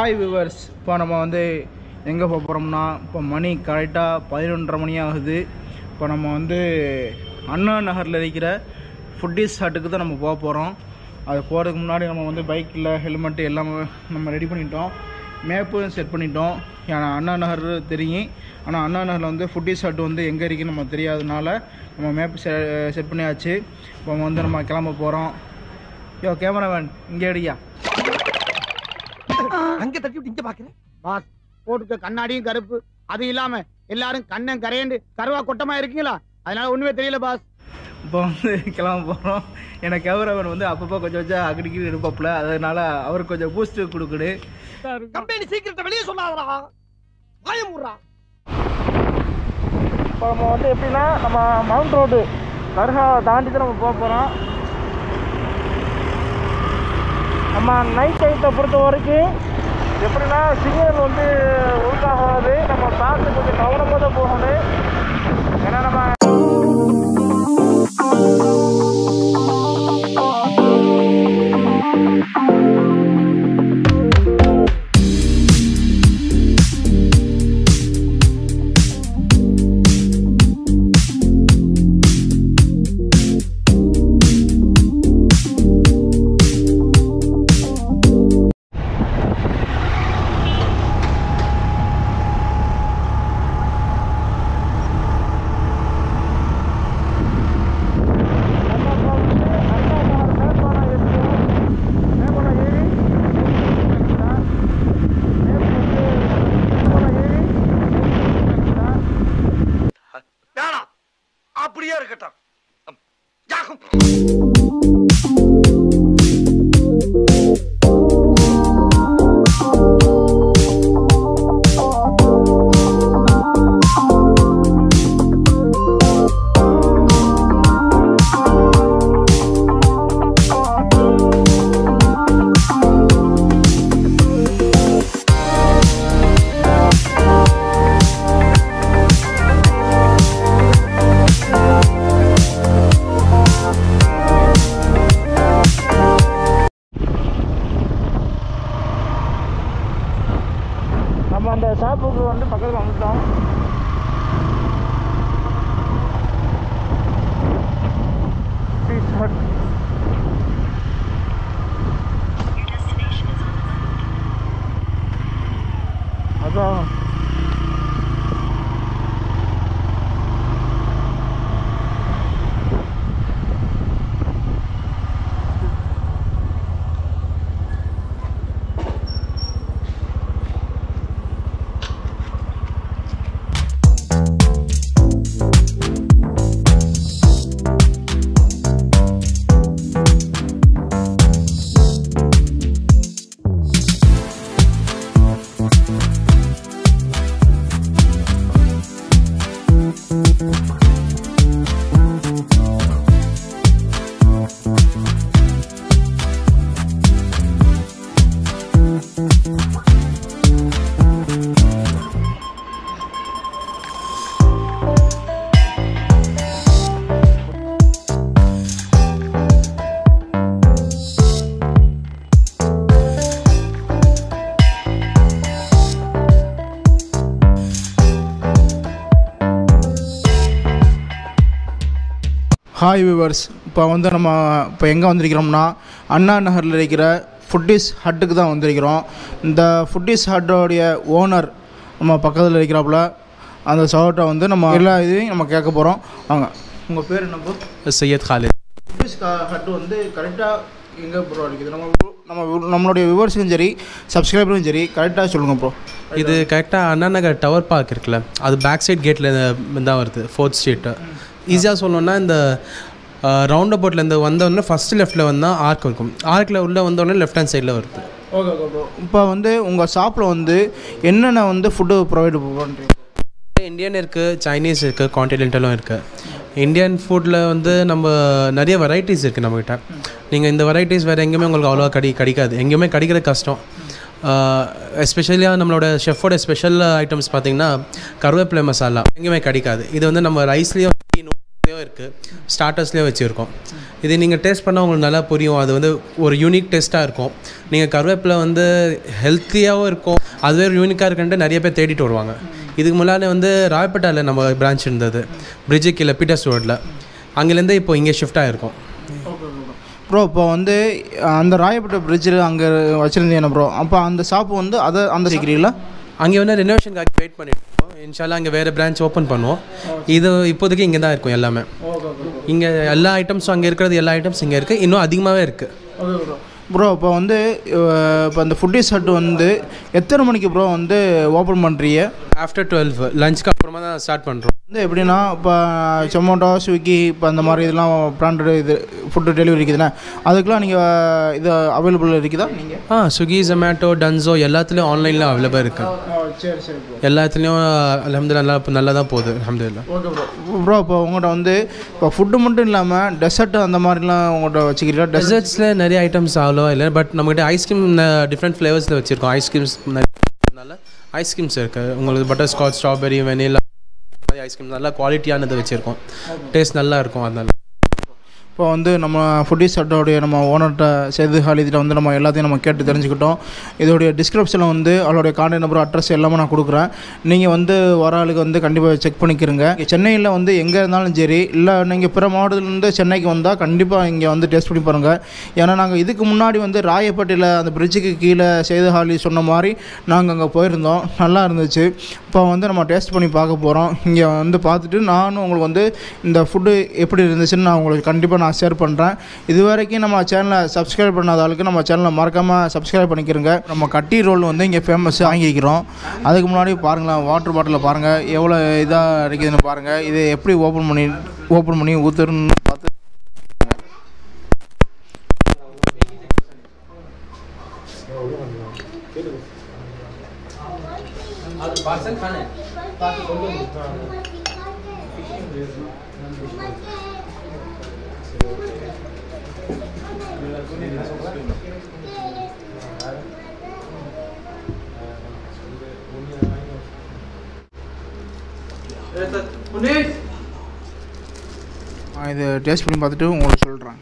Hi viewers இப்போ நம்ம வந்து எங்கே போக போகிறோம்னா இப்போ மணி கரெக்டாக பதினொன்றரை மணி ஆகுது இப்போ நம்ம வந்து அண்ணா நகரில் இருக்கிற ஃபுட்டிஸ் ஹட்டுக்கு தான் நம்ம போக போகிறோம் அது போகிறதுக்கு முன்னாடி நம்ம வந்து பைக்கில் ஹெல்மெட்டு எல்லாமே நம்ம ரெடி பண்ணிட்டோம் மேப்பும் செட் பண்ணிட்டோம் ஏன்னா அண்ணா நகர் தெரியும் ஆனால் அண்ணா நகரில் வந்து ஃபுட்டிஸ் ஹட் வந்து எங்கே இருக்குன்னு நம்ம தெரியாதனால நம்ம மேப் செ செட் பண்ணியாச்சு இப்போ வந்து நம்ம கிளம்ப போகிறோம் யோ கேமராமேன் இங்கே அடியா அங்க தட்டி விட்டு இங்க பாக்குறேன் பாஸ் போட்டுக்க கண்ணாடியும் கருப்பு அது இல்லாம எல்லாரும் கண்ணன் கரையண்டு கருவா கொட்டமா இருக்கீங்களா அதனால ஒண்ணுமே தெரியல பாஸ் இப்போ வந்து கிளம்ப போகிறோம் எனக்கு கேமராமேன் வந்து அப்பப்போ கொஞ்சம் கொஞ்சம் அடிக்கடி இருப்பாப்புல அதனால அவருக்கு கொஞ்சம் பூஸ்ட் கொடுக்குது கம்பெனி சீக்கிரத்தை வெளியே சொல்லாதடா வாயமுறா இப்போ நம்ம வந்து எப்படின்னா நம்ம மவுண்ட் ரோடு தர்காவை தாண்டி தான் நம்ம போக போகிறோம் நம்ம நைட் டைத்தை பொறுத்த வரைக்கும் எப்படின்னா சிக்னல் வந்து ஒழுங்காகாது நம்ம பார்த்து கொஞ்சம் கவனமாக தான் போகணும் ஏன்னா நம்ம வேணாம் அப்படியே இருக்கட்டும் யாக்கும் நம்ம அந்த ஷாப்புக்கு வந்து பக்கத்தில் வந்துட்டோம் Fish hut. அதான் ஹாய் விவர்ஸ் இப்போ வந்து நம்ம இப்போ எங்கே வந்திருக்கிறோம்னா அண்ணா நகரில் இருக்கிற ஃபுட்டிஸ் ஹட்டுக்கு தான் வந்திருக்கிறோம் இந்த ஃபுட்டிஸ் ஹட்டோடைய ஓனர் நம்ம பக்கத்தில் இருக்கிறாப்புல அந்த சோட்டை வந்து நம்ம எல்லா இதையும் நம்ம கேட்க போகிறோம் வாங்க உங்கள் பேர் என்ன bro Syed Khalid foodies hut வந்து கரெக்டாக எங்கே ப்ரோ இருக்குது நம்ம வி- நம்ம வி- நம்மளுடைய விவர்ஸுக்கும் சரி சப்ஸ்கிரைபரும் சரி கரெக்டாக சொல்லுங்கள் ப்ரோ இது கரெக்டாக அண்ணா நகர் டவர் பார்க் இருக்குல்ல அது பேக் சைட் கேட்டில் தான் வருது ஃபோர்த் ஸ்ட்ரீட்டு ஈஸியாக சொல்லணும்னா இந்த ரவுண்ட் அபவுட்லேருந்து வந்தோடனே ஃபஸ்ட்டு லெஃப்ட்டில் வந்தால் ஆர்க் இருக்கும் ஆர்க்கில் உள்ளே வந்தோடனே லெஃப்ட் ஹேண்ட் சைடில் வருது ஓகே ஓகே ப்ரோ இப்போ வந்து உங்கள் ஷாப்பில் வந்து என்னென்ன வந்து ஃபுட்டு ப்ரொவைட் பண்ணுறீங்க இந்தியன் இருக்குது சைனீஸ் இருக்குது கான்டினென்டலும் இருக்குது இந்தியன் ஃபுட்டில் வந்து நம்ம நிறைய வெரைட்டிஸ் இருக்குது நம்மக்கிட்ட நீங்கள் இந்த வெரைட்டிஸ் வேறு எங்கேயுமே உங்களுக்கு அவ்வளோவா கடி கிடைக்காது எங்கேயுமே கிடைக்கிறது கஷ்டம் எஸ்பெஷலியாக நம்மளோட ஷெஃபோட ஸ்பெஷல் ஐட்டம்ஸ் பார்த்தீங்கன்னா கருவேப்பிலை மசாலா எங்கேயுமே கிடைக்காது இது வந்து நம்ம ரைஸ்லேயும் இருக்குது ஸ்டார்டர்ஸ்லேயே வச்சுருக்கோம் இது நீங்கள் டேஸ்ட் பண்ணால் உங்களுக்கு நல்லா புரியும் அது வந்து ஒரு யூனிக் டேஸ்ட்டாக இருக்கும் நீங்கள் கருவேப்பிலை வந்து ஹெல்த்தியாகவும் இருக்கும் அதுவே யூனிக்காக இருக்குன்ட்டு நிறைய பேர் தேடிட்டு வருவாங்க இதுக்கு முன்னாடி வந்து ராயப்பேட்டாவில் நம்ம பிரான்ச் இருந்தது பிரிட்ஜு கீழே பீட்டர்ஸ் ரோட்டில் அங்கேருந்து இப்போ இங்கே ஷிஃப்ட் ஆகிருக்கோம் ப்ரோ இப்போ வந்து அந்த ராயப்பேட்டை பிரிட்ஜில் அங்கே வச்சுருந்தீங்க ப்ரோ அப்போ அந்த ஷாப்பு வந்து அதை அந்த சீக்கிரீங்களா அங்கே வந்து ரெனோவேஷனுக்காக வெயிட் பண்ணிட்டு இருக்கோம் இன்ஷால்லா அங்கே வேறு பிரான்ச் ஓப்பன் பண்ணுவோம் இது இப்போதைக்கு இங்கே தான் இருக்கும் எல்லாமே இங்கே எல்லா ஐட்டம்ஸும் அங்கே இருக்கிறது எல்லா ஐட்டம்ஸ் இங்கே இருக்குது இன்னும் அதிகமாகவே இருக்குது ப்ரோ இப்போ வந்து இப்போ அந்த ஃபுட்டி ஷர்ட் வந்து எத்தனை மணிக்கு ப்ரோ வந்து ஓப்பன் பண்ணுறீங்க ஆஃப்டர் டுவெல் லஞ்சுக்கு அப்புறமா தான் ஸ்டார்ட் பண்ணுறோம் வந்து எப்படின்னா இப்போ ஜொமேட்டோ ஸ்விக்கி இப்போ அந்த மாதிரி இதெல்லாம் பிராண்டட் இது ஃபுட்டு டெலிவரி இருக்குதுண்ணே அதுக்கெலாம் நீங்கள் இது அவைலபிள் இருக்குதா நீங்கள் ஆ ஸ்விக்கி ஜொமேட்டோ டன்ஸோ எல்லாத்துலேயும் ஆன்லைனில் அவைலபிள் இருக்குது சரி சரி ப்ரோ எல்லாத்துலேயும் அலமதுல்லா நல்லா நல்லா தான் போகுது அலமதுல்லா ஓகே ப்ரோ ப்ரோ இப்போ உங்கள்கிட்ட வந்து இப்போ ஃபுட்டு மட்டும் இல்லாமல் டெசர்ட் அந்த மாதிரிலாம் உங்கள்கிட்ட வச்சுக்கிறீங்களா டெசர்ட் டெசர்ட்ஸில் நிறைய ஐட்டம்ஸ் அவ்வளோவா இல்லை பட் நம்மகிட்ட ஐஸ்கிரீம் டிஃப்ரெண்ட் ஃப்ளேவர்ஸில் வச்சுருக்கோம் ஐஸ்கிரீம்ஸ் நல்ல ஐஸ்கிரீம்ஸ் இருக்குது உங்களுக்கு butter scotch strawberry vanilla ice cream நல்லா குவாலிட்டியானது வச்சுருக்கோம் டேஸ்ட் நல்லா இருக்கும் அதனால இப்போ வந்து நம்ம ஃபுட்டி ஷர்ட்டோடைய நம்ம ஓனர்கிட்ட சேது ஹாலிதில் வந்து நம்ம எல்லாத்தையும் நம்ம கேட்டு தெரிஞ்சுக்கிட்டோம் இதோடைய டிஸ்கிரிப்ஷனில் வந்து அவளுடைய கான்டாக்ட் நம்பர் அட்ரஸ் எல்லாமே நான் கொடுக்குறேன் நீங்கள் வந்து வர ஆளுக்கு வந்து கண்டிப்பாக செக் பண்ணிக்கிறங்க சென்னையில் வந்து எங்கே இருந்தாலும் சரி இல்லை நீங்கள் பிற மாவட்டத்துலேருந்து சென்னைக்கு வந்தால் கண்டிப்பாக இங்கே வந்து டேஸ்ட் பண்ணி பாருங்கள் ஏன்னா நாங்கள் இதுக்கு முன்னாடி வந்து ராயப்பேட்டையில் அந்த பிரிட்ஜுக்கு கீழே சேது ஹாலி சொன்ன மாதிரி நாங்கள் அங்கே போயிருந்தோம் நல்லா இருந்துச்சு இப்போ வந்து நம்ம டேஸ்ட் பண்ணி பார்க்க போகிறோம் இங்கே வந்து பார்த்துட்டு நானும் உங்களுக்கு வந்து இந்த ஃபுட்டு எப்படி இருந்துச்சுன்னு நான் உங்களுக்கு கண்டிப்பாக நான் ஷேர் பண்ணுறேன் இது வரைக்கும் நம்ம சேனலை சப்ஸ்கிரைப் பண்ணாத ஆளுக்கு நம்ம சேனலை மறக்காமல் சப்ஸ்கிரைப் பண்ணிக்கிறோங்க நம்ம கட்டி ரோல் வந்து இங்கே ஃபேமஸ் வாங்கிக்கிறோம் அதுக்கு முன்னாடி பாருங்களேன் வாட்டர் பாட்டிலில் பாருங்கள் எவ்வளோ இதாக இருக்குதுன்னு பாருங்கள் இது எப்படி ஓப்பன் பண்ணி ஓப்பன் பண்ணி ஊற்றுறன்னு பார்த்து நான் இது டேஸ்ட் பண்ணி பார்த்துட்டு உங்களுக்கு சொல்கிறேன்